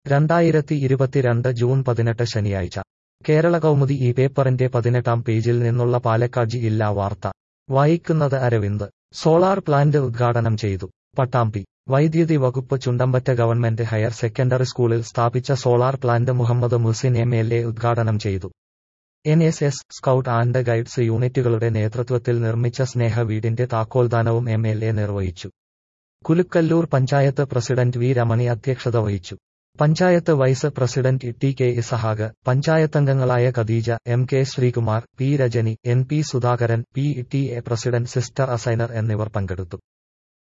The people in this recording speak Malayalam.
രണ്ടായിരത്തി ഇരുപത്തിരണ്ട് ജൂൺ പതിനെട്ട് ശനിയാഴ്ച കേരള കൗമുദി ഈ പേപ്പറിന്റെ പതിനെട്ടാം പേജിൽ നിന്നുള്ള പാലക്കാട് ജില്ലാ വാർത്ത വായിക്കുന്നത് അരവിന്ദ് സോളാർ പ്ലാന്റ് ഉദ്ഘാടനം ചെയ്തു പട്ടാമ്പി വൈദ്യുതി വകുപ്പ് ചുണ്ടമ്പറ്റ ഗവൺമെന്റ് ഹയർ സെക്കൻഡറി സ്കൂളിൽ സ്ഥാപിച്ച solar plant Muhammad Musin M L A ഉദ്ഘാടനം ചെയ്തു N S S scout and guides യൂണിറ്റുകളുടെ നേതൃത്വത്തിൽ നിർമ്മിച്ച സ്നേഹ വീടിന്റെ താക്കോൽദാനവും എം എൽ എ നിർവഹിച്ചു കുലുക്കല്ലൂർ പഞ്ചായത്ത് പ്രസിഡന്റ് വി രമണി അധ്യക്ഷത വഹിച്ചു panchayat vice president T K Isahag പഞ്ചായത്തംഗങ്ങളായ Khadeeja M K Sreekumar P Rajani N P Sudhakaran P T A president sister Asainar എന്നിവർ പങ്കെടുത്തു